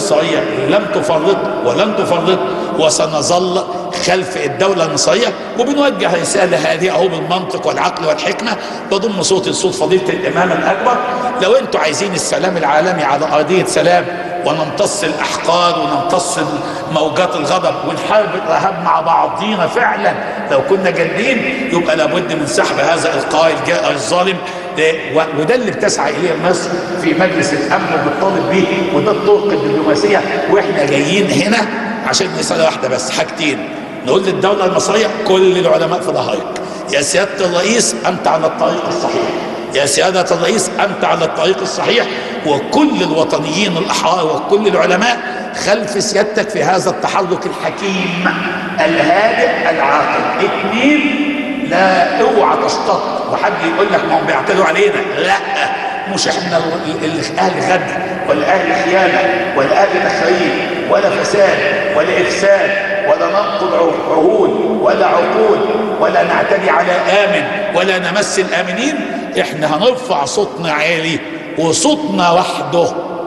المصرية لم تفرط ولن تفرط وسنظل خلف الدولة المصرية وبنوجه رسالة هذه أهو بالمنطق والعقل والحكمة بضم صوتي لصوت فضيلة الإمام الأكبر لو أنتوا عايزين السلام العالمي على أرضية سلام ونمتص الأحقاد ونمتص موجات الغضب ونحارب الإرهاب مع بعضينا فعلا لو كنا جادين يبقى لابد من سحب هذا القائد الجائر الظالم وده اللي بتسعى اليه مصر في مجلس الامن وبتطالب بيه وده الطرق الدبلوماسيه واحنا جايين هنا عشان رساله واحده بس حاجتين نقول للدوله المصريه كل العلماء في ظهرك يا سياده الرئيس انت على الطريق الصحيح يا سيادة الرئيس أنت على الطريق الصحيح وكل الوطنيين الأحرار وكل العلماء خلف سيادتك في هذا التحرك الحكيم الهادئ العاقل اثنين لا اوعى تشتط وحد يقول لك ما هم بيعتدوا علينا لا مش احنا اهل غد ولا اهل خيانه ولا اهل تخريب ولا فساد ولا افساد ولا ننقض عهود ولا عقود ولا نعتدي على امن ولا نمس الامنين احنا هنرفع صوتنا عالي وصوتنا وحده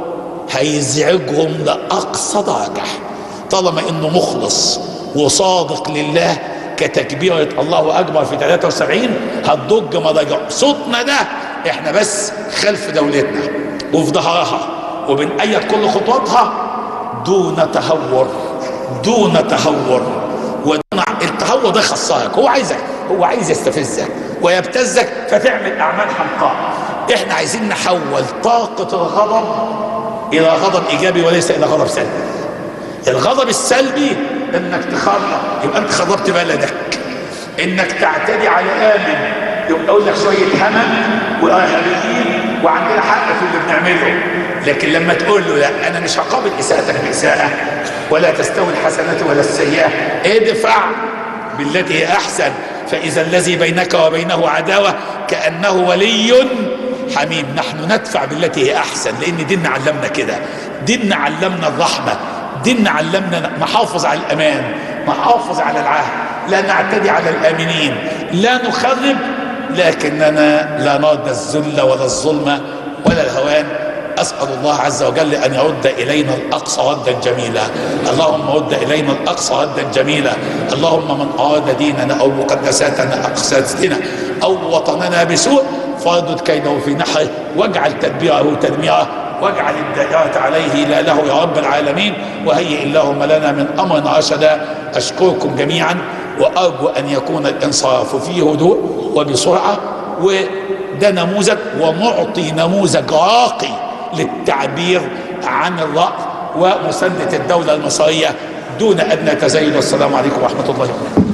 هيزعجهم لاقصى درجه طالما انه مخلص وصادق لله كتكبيرة الله أكبر في 73 هتضج مضاجع صوتنا ده احنا بس خلف دولتنا وفي ظهرها وبنأيد كل خطواتها دون تهور دون تهور ودون التهور ده خسارك هو عايزك هو عايز يستفزك ويبتزك فتعمل أعمال حمقاء احنا عايزين نحول طاقة الغضب إلى غضب إيجابي وليس إلى غضب سلبي الغضب السلبي انك تخرب يبقى انت خربت بلدك انك تعتدي على امن يبقى اقول لك شويه همم وارهابيين وعندنا حق في اللي بنعمله لكن لما تقول له لا انا مش هقابل اساءتك باساءه ولا تستوي الحسنات ولا السيئه ادفع بالتي هي احسن فاذا الذي بينك وبينه عداوه كانه ولي حميم نحن ندفع بالتي هي احسن لان ديننا علمنا كده ديننا علمنا الرحمه ديننا علمنا نحافظ على الامان نحافظ على العهد لا نعتدي على الامنين لا نخرب لكننا لا نرد الذل ولا الظلم ولا الهوان اسال الله عز وجل ان يرد الينا الاقصى ردا جميلا اللهم رد الينا الاقصى ردا جميلا اللهم من اراد ديننا او مقدساتنا اقساتنا او وطننا بسوء فاردد كيده في نحره واجعل تدبيره تدميره واجعل الدائرة عليه لا له يا رب العالمين وهيئ اللهم لنا من أمرنا رشدا أشكركم جميعا وأرجو أن يكون الإنصاف فيه هدوء وبسرعة وده نموذج ومعطي نموذج راقي للتعبير عن الرأي ومساندة الدولة المصرية دون أدنى تزايد والسلام عليكم ورحمة الله وبركاته